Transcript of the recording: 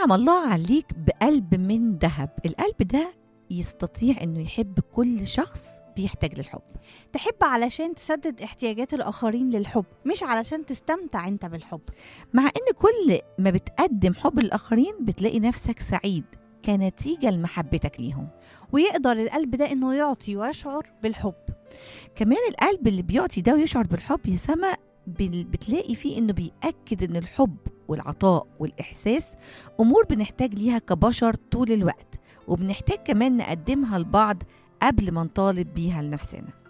أنعم الله عليك بقلب من ذهب القلب ده يستطيع أنه يحب كل شخص بيحتاج للحب تحب علشان تسدد احتياجات الآخرين للحب مش علشان تستمتع أنت بالحب مع أن كل ما بتقدم حب للآخرين بتلاقي نفسك سعيد كنتيجة لمحبتك ليهم ويقدر القلب ده إنه يعطي ويشعر بالحب كمان القلب اللي بيعطي ده ويشعر بالحب يا سما بال- بتلاقي فيه انه بيأكد ان الحب والعطاء والإحساس أمور بنحتاج ليها كبشر طول الوقت وبنحتاج كمان نقدمها لبعض قبل ما نطالب بيها لنفسنا